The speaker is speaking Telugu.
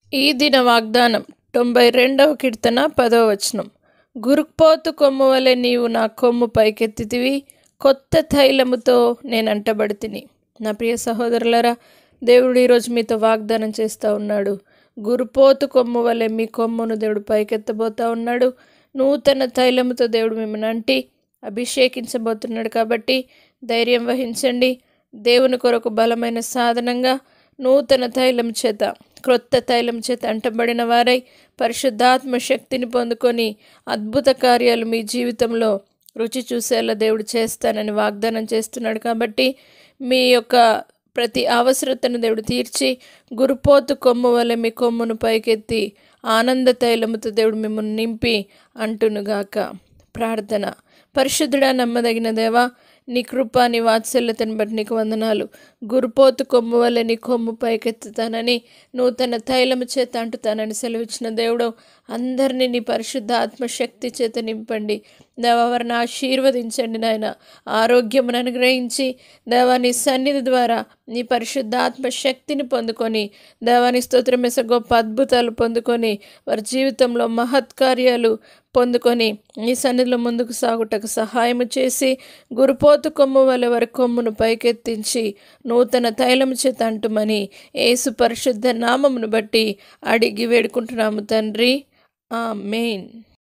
ఈ దిన వాగ్దానం తొంభై రెండవ కీర్తన పదవ వచనం గురుక్పోతు కొమ్ము వలె నీవు నా కొమ్ము పైకెత్తితివి కొత్త తైలముతో నేను అంటబడితిని నా ప్రియ సహోదరులరా దేవుడు ఈరోజు మీతో వాగ్దానం చేస్తూ ఉన్నాడు గురుపోతు కొమ్ము వలె మీ కొమ్మును దేవుడు పైకెత్తబోతా ఉన్నాడు నూతన తైలముతో దేవుడు మిమ్మల్ని అంటి అభిషేకించబోతున్నాడు కాబట్టి ధైర్యం వహించండి దేవుని కొరకు బలమైన సాధనంగా నూతన తైలం చేత క్రొత్త తైలం చేత అంటబడిన వారై పరిశుద్ధాత్మ శక్తిని పొందుకొని అద్భుత కార్యాలు మీ జీవితంలో రుచి చూసేలా దేవుడు చేస్తానని వాగ్దానం చేస్తున్నాడు కాబట్టి మీ యొక్క ప్రతి అవసరతను దేవుడు తీర్చి గురుపోతు కొమ్ము వల్ల మీ కొమ్మును పైకెత్తి ఆనంద తైలముతో దేవుడు మిమ్మల్ని నింపి అంటునుగాక ప్రార్థన పరిశుద్ధుడా నమ్మదగిన దేవా నీ కృప నీ వాత్సల్యతను బట్టి నీకు వందనాలు గురుపోతు కొమ్ము వల్ల నీ కొమ్ము పైకెత్తుతానని నూతన తైలము చేత అంటుతానని సెలవిచ్చిన దేవుడు అందరినీ నీ పరిశుద్ధ ఆత్మశక్తి చేత నింపండి దేవావరిని ఆశీర్వదించండి నాయన ఆరోగ్యమును అనుగ్రహించి దేవాని సన్నిధి ద్వారా నీ పరిశుద్ధ ఆత్మశక్తిని పొందుకొని దేవాని స్తోత్రమేస గొప్ప అద్భుతాలు పొందుకొని వారి జీవితంలో మహత్కార్యాలు పొందుకొని ఈ సన్నిధిలో ముందుకు సాగుటకు సహాయము చేసి గురుపోతు కొమ్ము వల్ల వారి కొమ్మును పైకెత్తించి నూతన తైలము చేత అంటుమని ఏసు పరిశుద్ధ నామమును బట్టి అడిగి వేడుకుంటున్నాము తండ్రి ఆ మెయిన్